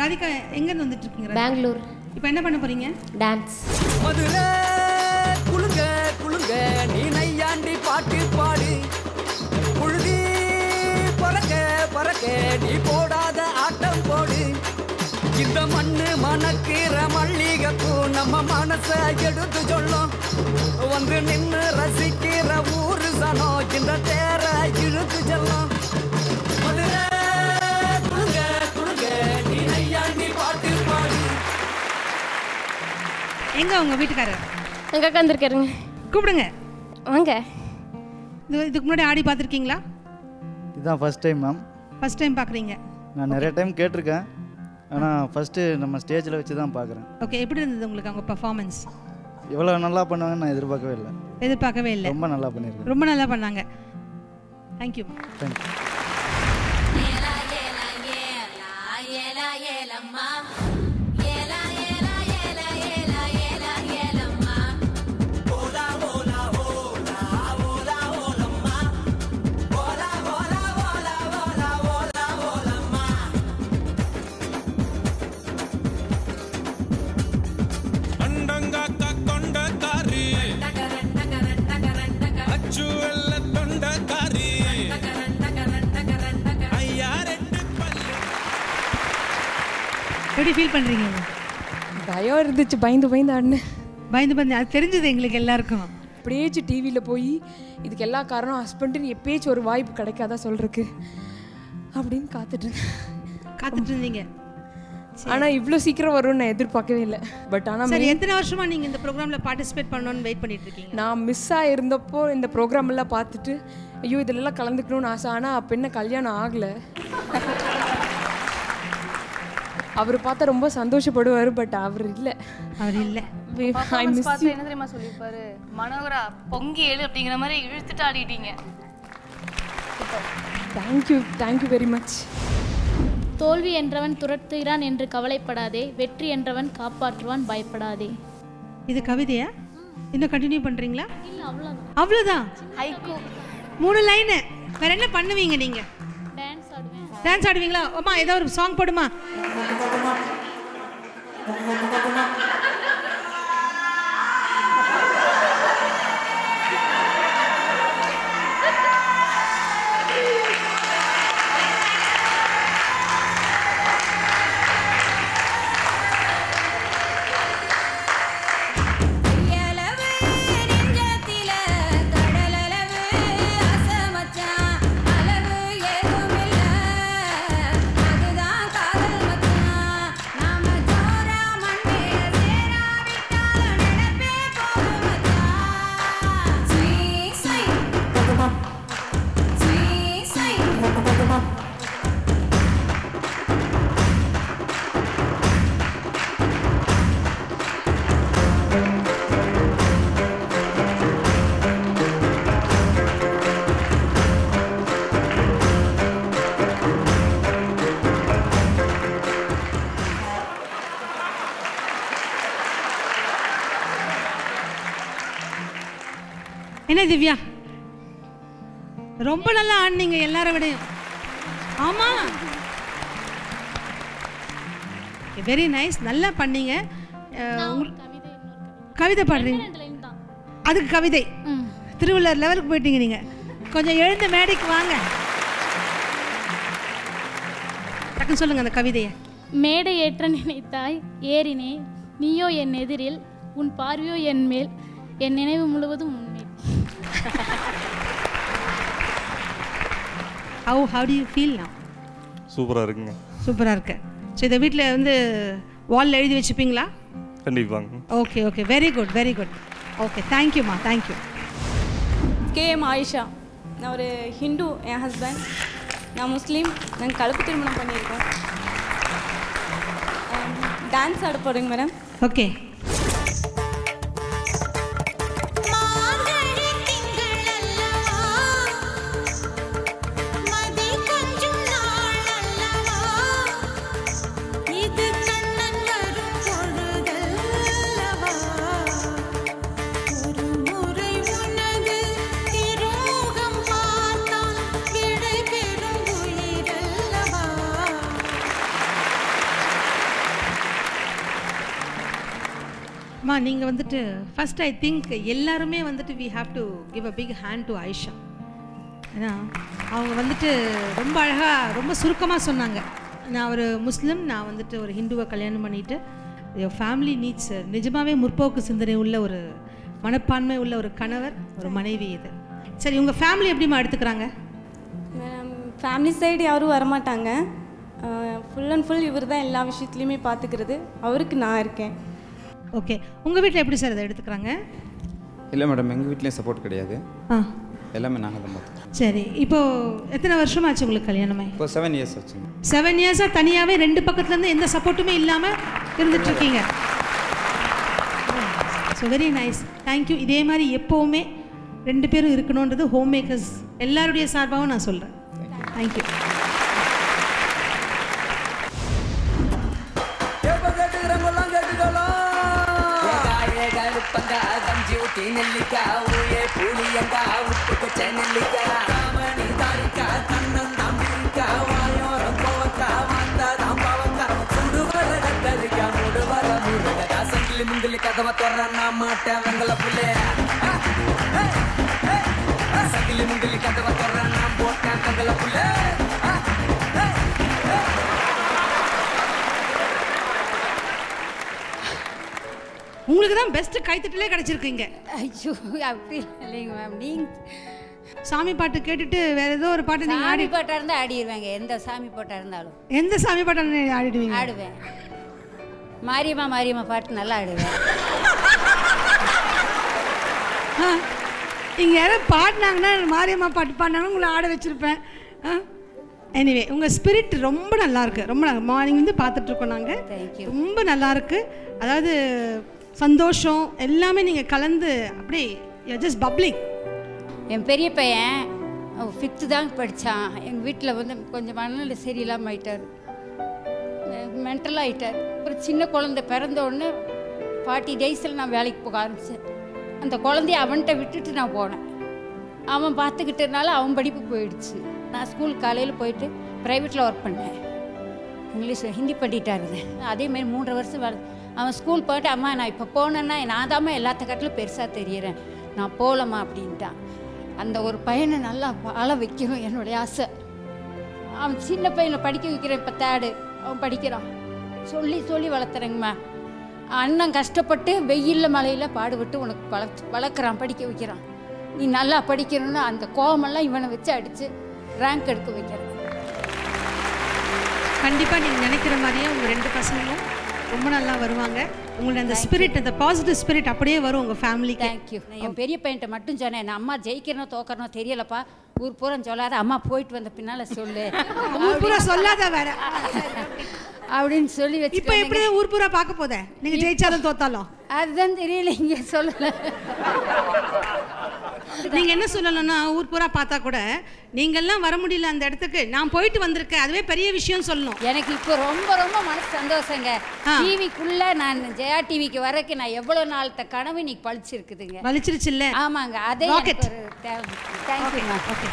ராதிகா எங்கேருந்து வந்துட்டு இருக்கீங்க பெங்களூர் இப்போ என்ன பண்ண போறீங்க டான்ஸ் மதுரை குலுங்க குலுங்க நீ நையாண்டி பாட்டு பாடு புழுதி பறக்க பறக்க நீ போடாத ஆட்டம் போடு இந்த மண்ணு மணக்கிற மல்லிகைப்பூ நம்ம மனச எடுத்து சொல்லும் வந்து நின்னு ரசிக்கிற ஊரு சனம் இந்த தேர இழுத்து செல்லும் மதுரை குலுங்க குலுங்க நீ நையாண்டி பாட்டு பாடு எங்க உங்க வீட்டுக்காரர் அங்கே உட்காந்துருக்காருங்க கூப்பிடுங்க வாங்க இது இதுக்கு முன்னாடி ஆடி பார்த்துருக்கீங்களா இதுதான் first time ma'am first time பார்க்குறீங்க நான் நிறைய டைம் கேட்டிருக்கேன் ஆனால் ஃபஸ்ட்டு நம்ம ஸ்டேஜில் வச்சு தான் பார்க்குறேன் ஓகே எப்படி இருந்தது உங்களுக்கு அவங்க பர்ஃபார்மன்ஸ் எவ்வளோ நல்லா பண்ணுவாங்கன்னு நான் எதிர்பார்க்கவே இல்லை எதிர்பார்க்கவே இல்லை ரொம்ப நல்லா பண்ணியிருக்கேன் ரொம்ப நல்லா பண்ணாங்க தேங்க்யூ தேங்க்யூ ಅಂಡಂಗಾಕ ಕೊಂಡಕಾರಿ ಅಚ್ಚು ಎಲ್ಲ ತೊಂಡಕಾರಿ ಅಯ್ಯಾರೆಟ್ಟು ಪಲ್ಲೆ எப்படி ஃபீல் பண்ணுறீங்க பயம் இருந்துச்சு பயந்து பயந்து ஆடினேன் பயந்து பயந்து அது தெரிஞ்சது எங்களுக்கு எல்லாருக்கும் அப்படியேச்சு டிவியில் போய் இதுக்கு எல்லா காரணம் ஹஸ்பண்டுன்னு எப்பேச்சும் ஒரு வாய்ப்பு கிடைக்காதா சொல்றதுக்கு அப்படின்னு காத்துட்டு இருந்தேன் காத்துட்டு இருந்தீங்க ஆனால் இவ்வளோ சீக்கிரம் வரும்னு நான் எதிர்பார்க்கவே இல்லை பட் ஆனால் சரி எத்தனை வருஷமா நீங்க இந்த ப்ரோக்ராம்ல பார்ட்டிசிபேட் பண்ணணும்னு வெயிட் பண்ணிட்டு இருக்கீங்க நான் மிஸ் ஆகிருந்தப்போ இந்த ப்ரோக்ராம் எல்லாம் பார்த்துட்டு ஐயோ இதிலெல்லாம் கலந்துக்கணும்னு ஆசை ஆனால் அப்போ என்ன கல்யாணம் ஆகலை அவர் பார்த்தா ரொம்ப சந்தோஷப்படுவார் பட் அவர் இல்லை அவர் இல்லை ஐ பர்ஃபார்மன்ஸ் மிஸ் பார்த்து என்ன தெரியுமா சொல்லியிருப்பாரு மனோகரா பொங்கி எழு அப்படிங்கிற மாதிரி இழுத்துட்டு ஆடிட்டீங்க தேங்க்யூ தேங்க்யூ வெரி மச் தோல்வி என்றவன் துரத்துகிறான் என்று கவலைப்படாதே வெற்றி என்றவன் காப்பாற்றுவான் பயப்படாதே இது கவிதையா இன்னும் கண்டினியூ பண்றீங்களா இல்லை அவ்வளோதான் அவ்வளோதான் ஹைக்கூ மூணு லைனு வேற என்ன பண்ணுவீங்க நீங்க டான்ஸ் ஆடுவேன் டான்ஸ் ஆடுவீங்களா அம்மா ஏதோ ஒரு சாங் போடுமா என்ன திவ்யா ரொம்ப நல்லா ஆடினீங்க எல்லார விடையும் ஆமா வெரி நைஸ் நல்லா பண்ணீங்க அஹ், உங்க- கவிதை இன்னொரு கவிதை பாடுறீங்க ரெண்டு லைன் தான் அதுக்கு கவிதை ம் திருவள்ளுவர் லெவலுக்கு போயிட்டீங்க நீங்க கொஞ்சம் எழுந்த மேடைக்கு வாங்க டக்குன்னு சொல்லுங்க அந்த கவிதையை மேடை ஏற்ற நினைத்தாய் ஏறினே நீயோ என் எதிரில் உன் பார்வையோ என் மேல் என் நினைவு முழுவதும் உன்மேல் how how do you feel now சூப்பராக இருக்குங்க சூப்பராக இருக்கு ஸோ இதை வீட்டில் வந்து வாலில் எழுதி வச்சுப்பீங்களா கண்டிப்பாங்க okay okay very good very good okay தேங்க்யூம்மா தேங்க்யூ கேஎம் ஆயிஷா நான் ஒரு ஹிந்து என் ஹஸ்பண்ட் நான் முஸ்லீம் நாங்கள் கலப்பு திருமணம் பண்ணியிருக்கோம் டான்ஸ் ஆட போகிறேங்க மேடம் ஓகே அம்மா நீங்கள் வந்துட்டு ஃபர்ஸ்ட் ஐ திங்க் எல்லாருமே வந்துட்டு we have to give a big hand to Ayesha ஏன்னா அவங்க வந்துட்டு ரொம்ப அழகாக ரொம்ப சுருக்கமாக சொன்னாங்க நான் ஒரு முஸ்லீம் நான் வந்துட்டு ஒரு ஹிந்துவை கல்யாணம் பண்ணிட்டு ஃபேமிலி நீட்ஸ் நிஜமாவே முற்போக்கு சிந்தனை உள்ள ஒரு மனப்பான்மை உள்ள ஒரு கணவர் ஒரு மனைவி இது சரி உங்கள் ஃபேமிலி எப்படிம்மா எடுத்துக்கிறாங்க ஃபேமிலி சைடு யாரும் வரமாட்டாங்க ஃபுல் அண்ட் ஃபுல் இவர் தான் எல்லா விஷயத்துலையுமே பார்த்துக்கிறது அவருக்கு நான் இருக்கேன் ஓகே உங்கள் வீட்டில் எப்படி சார் அதை எடுத்துக்கிறாங்க இல்லை மேடம் எங்கள் வீட்லேயும் சப்போர்ட் கிடையாது ஆ எல்லாமே நாங்கள் தான் பார்த்துக்கோம் சரி இப்போ எத்தனை வருஷமாச்சு உங்களுக்கு கல்யாணமாயி இப்போ செவன் இயர்ஸ் ஆச்சுங்க செவன் இயர்ஸாக தனியாகவே ரெண்டு பக்கத்துலேருந்து எந்த சப்போர்ட்டுமே இல்லாமல் இருந்துட்டுருக்கீங்க ஸோ வெரி நைஸ் தேங்க்யூ இதே மாதிரி எப்போவுமே ரெண்டு பேரும் இருக்கணுன்றது ஹோம் மேக்கர்ஸ் எல்லாருடைய சார்பாகவும் நான் சொல்கிறேன் தேங்க்யூ எப்ப கேட்டுக்கிறவங்கெல்லாம் கேட்டுக்கலாம் உப்பங்கா கஞ்சி ஊத்தி நெல்லிக்கா ஊயே புளியங்கா உப்பு பச்ச நெல்லிக்கா காமணி தாரிக்கா கண்ணன் தம்பிக்கா வாயோரம் கோவக்கா வந்தா தாம்பாவக்கா சுடு வர கத்தரிக்கா முடு வர முருகக்கா சங்கிலி முங்கிலி கதவை தொடர நான் மாட்டேன் வெங்கல புள்ளே சங்கிலி முங்கிலி கதவை தொடர நான் போட்டேன் வெங்கல புள்ளே உங்களுக்கு தான் பெஸ்ட் கைத்தட்டலே கிடச்சிருக்கீங்க ஐயோ அப்படி இல்லைங்க மேம் நீங்க சாமி பாட்டு கேட்டுட்டு வேற ஏதோ ஒரு பாட்டு நீங்கள் சாமி ஆடி பாட்டா இருந்தா ஆடிடுவாங்க எந்த சாமி பாட்டா இருந்தாலும் எந்த சாமி பாட்டு ஆடிடுவீங்க ஆடுவேன் மாரியம்மா மாரியம்மா பாட்டு நல்லா ஆடுவேன் இங்கே யாராவது பாடினாங்கன்னா மாரியம்மா பாட்டு பாடினாங்கன்னா உங்களை ஆட வச்சுருப்பேன் எனிவே உங்கள் ஸ்பிரிட் ரொம்ப நல்லா இருக்கு ரொம்ப நல்லா மார்னிங் வந்து பார்த்துட்ருக்கோம் நாங்கள் ரொம்ப நல்லா இருக்கு அதாவது சந்தோஷம் எல்லாமே நீங்கள் கலந்து அப்படியே ஜஸ்ட் பப்ளிக் என் பெரிய பையன் ஃபிஃப்த்து தான் படித்தான் எங்கள் வீட்டில் வந்து கொஞ்சம் மனநிலை சரியில்லாமல் ஆயிட்டார் மென்டலாக ஆயிட்டார் ஒரு சின்ன குழந்தை பிறந்த உடனே ஃபார்ட்டி டேஸில் நான் வேலைக்கு போக ஆரம்பித்தேன் அந்த குழந்தைய அவன்கிட்ட விட்டுட்டு நான் போனேன் அவன் பார்த்துக்கிட்டனால அவன் படிப்பு போயிடுச்சு நான் ஸ்கூல் காலையில் போயிட்டு ப்ரைவேட்டில் ஒர்க் பண்ணேன் இங்கிலீஷ் ஹிந்தி பண்ணிட்டா இருந்தேன் அதேமாரி மூன்றரை வருஷம் வேலை அவன் ஸ்கூல் போயிட்டு அம்மா நான் இப்போ போனேன்னா நான் தாம்மா எல்லாத்த கட்டிலும் பெருசாக தெரியிறேன் நான் போகலம்மா அப்படின்ட்டான் அந்த ஒரு பையனை நல்லா வாழ வைக்கணும் என்னுடைய ஆசை அவன் சின்ன பையனை படிக்க வைக்கிறேன் இப்போ தேர்டு அவன் படிக்கிறான் சொல்லி சொல்லி வளர்த்துறேங்கம்மா அண்ணன் கஷ்டப்பட்டு வெயிலில் மழையில் பாடுபட்டு உனக்கு வளர்த்து வளர்க்குறான் படிக்க வைக்கிறான் நீ நல்லா படிக்கணும்னு அந்த கோவமெல்லாம் இவனை வச்சு அடித்து ரேங்க் எடுக்க வைக்கிறேன் கண்டிப்பாக நீங்கள் நினைக்கிற மாதிரியே உங்கள் ரெண்டு பசங்களும் ரொம்ப நல்லா வருவாங்க உங்களோட அந்த ஸ்பிரிட் அந்த பாசிட்டிவ் ஸ்பிரிட் அப்படியே வரும் உங்கள் ஃபேமிலிக்கு தேங்க்யூ என் பெரிய பையன்ட்ட மட்டும் சொன்னேன் நான் அம்மா ஜெயிக்கிறனோ தோக்கறனோ தெரியலப்பா ஊர் பூரா சொல்லாத அம்மா போயிட்டு வந்த பின்னால சொல்லு ஊர் பூரா சொல்லாத வேற அப்படின்னு சொல்லி வச்சு இப்போ எப்படி ஊர் பூரா பார்க்க போதே நீங்க ஜெயிச்சாலும் தோத்தாலும் அதுதான் தெரியல இங்க சொல்லல நீங்க என்ன சொல்லணும்னா ஊர் பூரா பார்த்தா கூட நீங்கெல்லாம் வர முடியல அந்த இடத்துக்கு நான் போயிட்டு வந்திருக்கேன் அதுவே பெரிய விஷயம் சொல்லணும் எனக்கு இப்போ ரொம்ப ரொம்ப மனசு சந்தோஷங்க டிவிக்குள்ள நான் ஜெயா டிவிக்கு வரக்கு நான் எவ்வளவு நாள்த்த கனவு இன்னைக்கு பழிச்சிருக்குதுங்க வலிச்சிருச்சு இல்ல ஆமாங்க அதே Rocket. எனக்கு ஒரு தேவை தேங்க்யூ ஓகே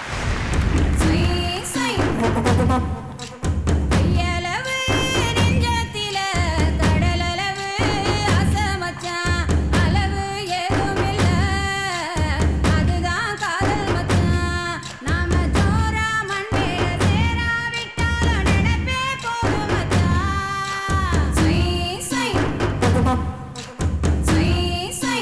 கையளவு நெஞ்சத்தில கடலளவு ஆசை மச்சான். அளவு ஏதுமில்ல, அதுதான் காதல் மச்சான். நாம ஜோரா மண்மேல சேராவிட்டாலும் நினைப்பே போகும் மச்சான். ஸ்வீ, ஸ்வீ. ஸ்வீ, ஸ்வீ.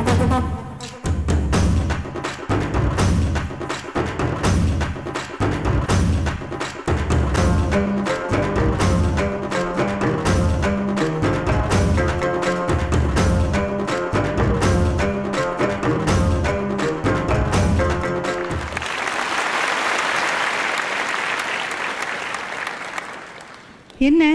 என்ன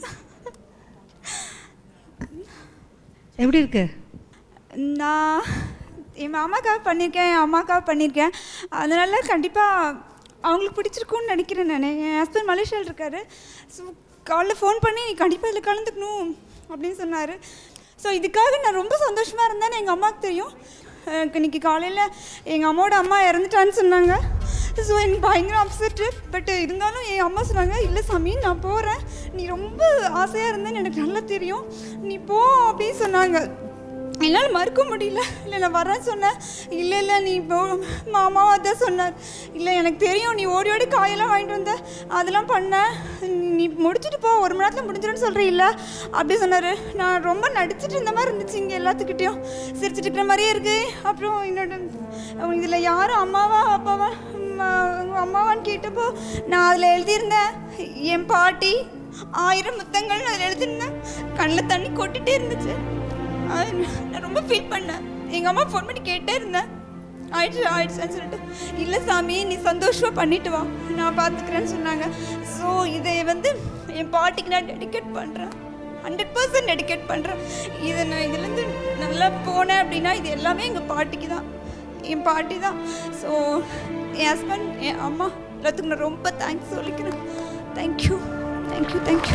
எப்படி இருக்கு நான் என் மாமாக்காக பண்ணியிருக்கேன் என் அம்மாக்காக பண்ணியிருக்கேன் அதனால கண்டிப்பாக அவங்களுக்கு பிடிச்சிருக்கும்னு நினைக்கிறேன் நான் என் ஹஸ்பண்ட் மலேசியாவில் இருக்காரு ஸோ காலைல ஃபோன் பண்ணி நீ கண்டிப்பாக இதில் கலந்துக்கணும் அப்படின்னு சொன்னார் ஸோ இதுக்காக நான் ரொம்ப சந்தோஷமாக இருந்தேன்னு எங்கள் அம்மாவுக்கு தெரியும் எனக்கு இன்னைக்கு காலையில் எங்கள் அம்மாவோட அம்மா இறந்துட்டான்னு சொன்னாங்க ஸோ எனக்கு பயங்கர அப்செட்டு பட் இருந்தாலும் என் அம்மா சொன்னாங்க இல்லை சாமி நான் போகிறேன் நீ ரொம்ப ஆசையாக இருந்தேன்னு எனக்கு நல்லா தெரியும் நீ போ அப்படின்னு சொன்னாங்க என்னால் மறுக்க முடியல இல்லை நான் வரேன்னு சொன்னேன் இல்லை இல்லை நீ இப்போ மாமாவும் அதான் சொன்னார் இல்லை எனக்கு தெரியும் நீ ஓடி ஓடி காயெல்லாம் வாங்கிட்டு வந்த அதெல்லாம் பண்ண நீ முடிச்சுட்டு போ ஒரு மணி நேரத்தில் முடிஞ்சிடும்னு சொல்கிறீல்ல அப்படி சொன்னார் நான் ரொம்ப நடிச்சிட்டு இருந்த மாதிரி இருந்துச்சு இங்கே எல்லாத்துக்கிட்டேயும் சிரிச்சிட்டு இருக்கிற மாதிரியே இருக்கு அப்புறம் என்னோட இதில் யாரும் அம்மாவா அப்பாவா உங்கள் அம்மாவான்னு கேட்டப்போ நான் அதில் எழுதியிருந்தேன் என் பாட்டி ஆயிரம் முத்தங்கள் அதில் எழுதியிருந்தேன் கண்ணில் தண்ணி கொட்டிகிட்டே இருந்துச்சு அது நான் ரொம்ப ஃபீல் பண்ணேன் எங்கள் அம்மா ஃபோன் பண்ணி கேட்டே இருந்தேன் ஆயிடுச்சு ஆயிடுச்சுன்னு சொல்லிட்டு இல்லை சாமி நீ சந்தோஷமாக பண்ணிட்டு வா நான் பார்த்துக்கிறேன்னு சொன்னாங்க ஸோ இதை வந்து என் பாட்டிக்கு நான் டெடிகேட் பண்ணுறேன் ஹண்ட்ரட் பர்சன்ட் டெடிகேட் பண்ணுறேன் இதை நான் இதுலேருந்து நல்லா போனேன் அப்படின்னா இது எல்லாமே எங்கள் பாட்டிக்கு தான் என் பாட்டி தான் ஸோ என் ஹஸ்பண்ட் என் அம்மா எல்லாத்துக்கும் நான் ரொம்ப தேங்க்ஸ் சொல்லிக்கிறேன் தேங்க்யூ தேங்க்யூ தேங்க்யூ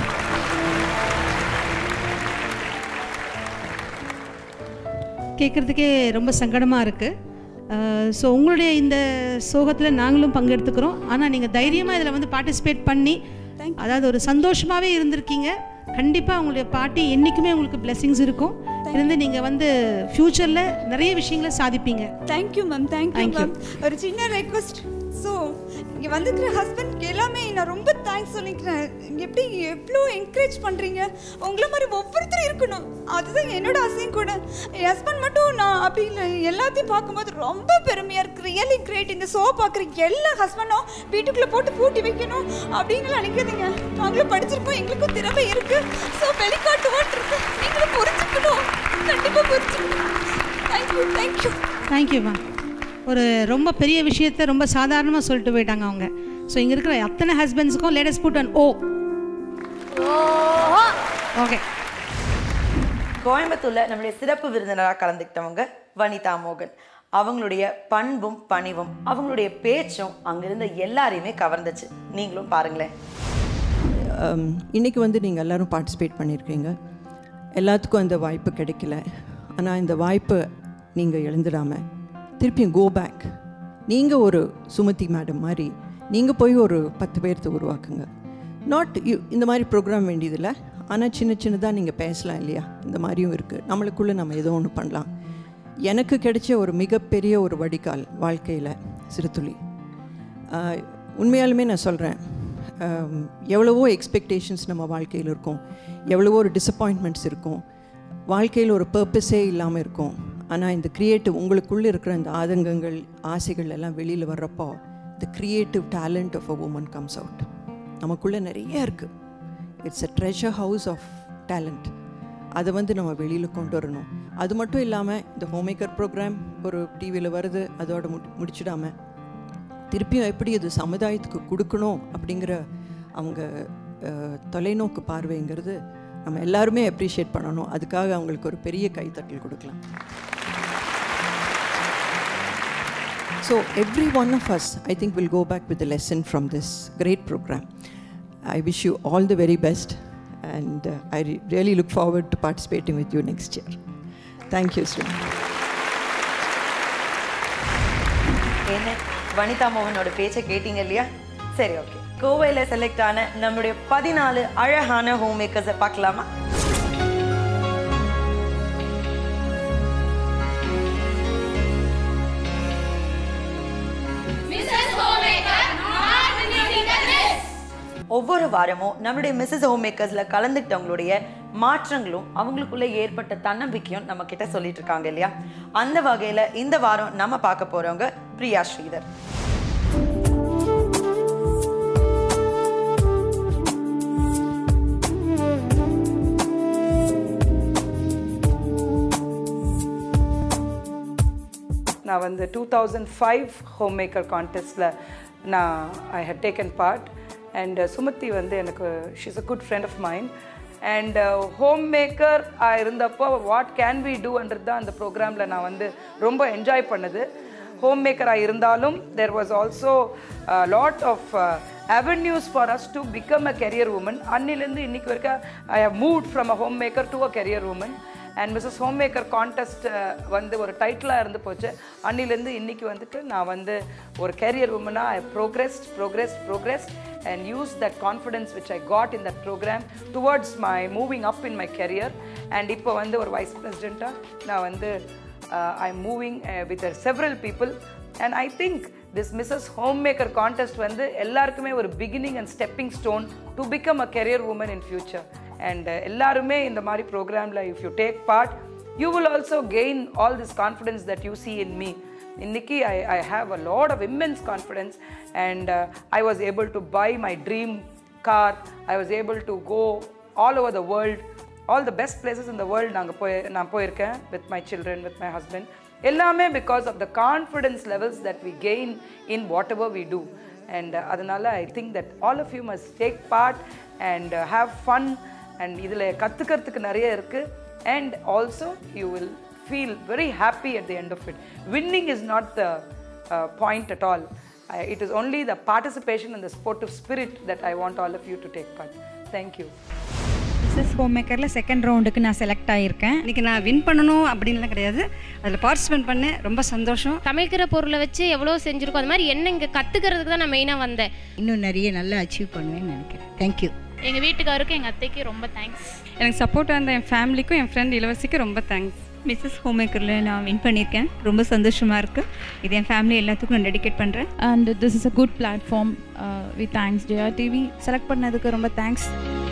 கேட்குறதுக்கே ரொம்ப சங்கடமாக இருக்குது ஸோ உங்களுடைய இந்த சோகத்தில் நாங்களும் பங்கெடுத்துக்கிறோம் ஆனால் நீங்கள் தைரியமாக இதில் வந்து பார்ட்டிசிபேட் பண்ணி அதாவது ஒரு சந்தோஷமாகவே இருந்திருக்கீங்க கண்டிப்பாக உங்களுடைய பாட்டி என்றைக்குமே உங்களுக்கு blessings இருக்கும் இருந்து நீங்கள் வந்து ஃப்யூச்சரில் நிறைய விஷயங்களை சாதிப்பீங்க thank you ma'am thank you Thank you. Ma'am ஒரு சின்ன ரெக்வஸ்ட் ஸோ இங்கே வந்துக்கிற ஹஸ்பண்ட்க்கு எல்லாமே நான் ரொம்ப தேங்க்ஸ் சொல்லிக்கிறேன் எப்படி எவ்வளோ என்கரேஜ் பண்ணுறீங்க உங்களை மாதிரி ஒவ்வொருத்தரும் இருக்கணும் அதுதான் என்னோட ஆசையும் கூட என் ஹஸ்பண்ட் மட்டும் நான் அப்படி இல்லை எல்லாத்தையும் பார்க்கும்போது ரொம்ப பெருமையாக இருக்கு ரியலி கிரேட் இந்த ஷோ பார்க்குற எல்லா ஹஸ்பண்டும் வீட்டுக்குள்ளே போட்டு பூட்டி வைக்கணும் அப்படின்னு நினைக்காதீங்க நாங்களும் படிச்சிருக்கோம் எங்களுக்கும் திறமை இருக்கு ஸோ வெளிக்காட்டுவோம் இருக்கு நீங்களும் புரிஞ்சுக்கணும் கண்டிப்பாக புரிஞ்சுக்கணும் தேங்க்யூ தேங்க்யூ தேங்க்யூம்மா ஒரு ரொம்ப பெரிய விஷயத்த ரொம்ப சாதாரணமாக சொல்லிட்டு போயிட்டாங்க அவங்க ஸோ இங்கே இருக்கிற அத்தனை ஹஸ்பண்ட்ஸுக்கும் latest put and oh okay கோயம்புத்தூர்ல நம்முடைய சிறப்பு விருந்தினராக கலந்துக்கிட்டவங்க வனிதா மோகன் அவங்களுடைய பண்பும் பணிவும் அவங்களுடைய பேச்சும் அங்கிருந்த எல்லாரையுமே கவர்ந்துச்சு நீங்களும் பாருங்களேன் um, இன்னைக்கு வந்து நீங்கள் எல்லாரும் பார்ட்டிசிபேட் பண்ணியிருக்கீங்க எல்லாத்துக்கும் அந்த வாய்ப்பு கிடைக்கல ஆனால் இந்த வாய்ப்பை நீங்கள் எழுந்துடாம திருப்பியும் கோ பேக் நீங்கள் ஒரு சுமதி மேடம் மாதிரி நீங்கள் போய் ஒரு பத்து பேர்த்த உருவாக்குங்க நாட் இந்த மாதிரி ப்ரோக்ராம் வேண்டியதில்லை ஆனால் சின்ன சின்னதாக நீங்கள் பேசலாம் இல்லையா இந்த மாதிரியும் இருக்குது நம்மளுக்குள்ளே நம்ம ஏதோ ஒன்று பண்ணலாம் எனக்கு கிடைச்ச ஒரு மிகப்பெரிய ஒரு வடிகால் வாழ்க்கையில் சிறுதுளி ஆஹ், உண்மையாலுமே நான் சொல்கிறேன் எவ்வளவோ எக்ஸ்பெக்டேஷன்ஸ் நம்ம வாழ்க்கையில் இருக்கும் எவ்வளவோ ஒரு டிசப்பாயின்மெண்ட்ஸ் இருக்கும் வாழ்க்கையில் ஒரு பர்பஸே இல்லாமல் இருக்கும் ஆனால் இந்த க்ரியேட்டிவ் உங்களுக்குள்ளே இருக்கிற இந்த ஆதங்கங்கள் ஆசைகள் எல்லாம் வெளியில் வர்றப்போ the creative talent of a woman comes out நமக்குள்ளே நிறைய இருக்குது it's a treasure house of talent அதை வந்து நம்ம வெளியில் கொண்டு வரணும் அது மட்டும் இல்லாமல் இந்த ஹோம்மேக்கர் ப்ரோக்ராம் ஒரு டிவியில் வருது அதோட முடி முடிச்சிடாம திருப்பியும் எப்படி அது சமுதாயத்துக்கு கொடுக்கணும் அப்படிங்கிற அவங்க அஹ், தொலைநோக்கு பார்வைங்கிறது நம்ம எல்லாருமே அப்ரிஷியேட் பண்ணணும் அதுக்காக அவங்களுக்கு ஒரு பெரிய கைத்தட்டல் கொடுக்கலாம் so every one of us I think will go back with lesson from this great program I wish you all the very best and I really look forward to participating with you next year thank you Shri என்ன வனிதா மோகனோட பேச்சை கேட்டீங்க இல்லையா சரி okay கோவையில select ஆன நம்முடைய பதினாலு அழகான home மேக்கர்ஸை பார்க்கலாமா ஒவ்வொரு வாரமும் நம்மளுடைய மிஸ்ஸஸ் ஹோம் மேக்கர்ஸ்ல கலந்துக்கிட்டவங்களுடைய மாற்றங்களும் அவங்களுக்குள்ள ஏற்பட்ட தன்னம்பிக்கையும் நம்ம கிட்ட சொல்லிட்டு இருக்காங்க இல்லையா அந்த வகையில இந்த வாரம் நம்ம பார்க்க போறவங்க பிரியா ஸ்ரீதர் நான் வந்து two thousand five home maker கான்டெஸ்ட்டில் நான் I had taken part and Sumathi வந்து எனக்கு she's a good friend of mind and home maker இருந்தப்போ வாட் கேன் வி டூன்றது தான் அந்த ப்ரோக்ராமில் நான் வந்து ரொம்ப என்ஜாய் பண்ணது ஹோம் மேக்கராக இருந்தாலும் there was also lot of avenues for us to become a career woman அன்னிலேருந்து இன்னைக்கு வரைக்கும் I have move from a home maker to a career woman and Mrs home maker contest வந்து ஒரு டைட்டிலாக இருந்து போச்சு அன்னிலேருந்து இன்னைக்கு வந்துட்டு நான் வந்து ஒரு கேரியர் உமனாக I progressed progressed progressed and use that confidence which I got in that program towards my moving up in my career and இப்போ வந்து ஒரு வைஸ் பிரசிடெண்ட்டாக நான் வந்து I moving with several people and I think this Mrs home maker contest வந்து எல்லாருக்குமே ஒரு beginning and stepping stone to become a career woman in future அண்ட் எல்லாருமே இந்த மாதிரி ப்ரோக்ராமில் if you take part you will also gain all this confidence that you see in me இன்னைக்கு I I have a lot of immense confidence and I was able to buy my dream car I was able to go all over the world all the best places இந்த world நாங்கள் போய் நான் போயிருக்கேன் with my children with my husband எல்லாமே because of the confidence levels that we gain in whatever we do and அதனால I think that all of you must take part and have fun and இதில் கற்றுக்கிறதுக்கு நிறைய இருக்குது and also you will feel very happy at the end of it. Winning is not the uh, point at all. I, it is only the participation and the sportive spirit that I want all of you to take part. Thank you. Mrs home மேக்கரில் second ரவுண்டுக்கு நான் select ஆகியிருக்கேன் இன்றைக்கி நான் win பண்ணணும் அப்படின்லாம் கிடையாது அதில் participate பண்ணேன் ரொம்ப சந்தோஷம் சமைக்கிற பொருளை வச்சு எவ்வளோ செஞ்சுருக்கோம் அது மாதிரி என்ன இங்கே கற்றுக்கிறதுக்கு தான் நான் மெயினாக வந்தேன் இன்னும் நிறைய நல்லா அச்சீவ் பண்ணுவேன்னு நினைக்கிறேன் தேங்க்யூ எங்கள் வீட்டுக்காருக்கும் எங்கள் அத்தைக்கு ரொம்ப தேங்க்ஸ் எனக்கு சப்போர்ட் வந்த என் ஃபேமிலிக்கும் என் ஃப்ரெண்ட் இளவரசிக்கும் ரொம்ப தேங்க்ஸ் மிஸ்ஸஸ் ஹோம் மேக்கரில் நான் வின் பண்ணியிருக்கேன் ரொம்ப சந்தோஷமாக இருக்குது இது என் ஃபேமிலி எல்லாத்துக்கும் நான் டெடிகேட் பண்ணுறேன் and this is a good platform we thanks Jaya TV select பண்ணதுக்கு ரொம்ப தேங்க்ஸ்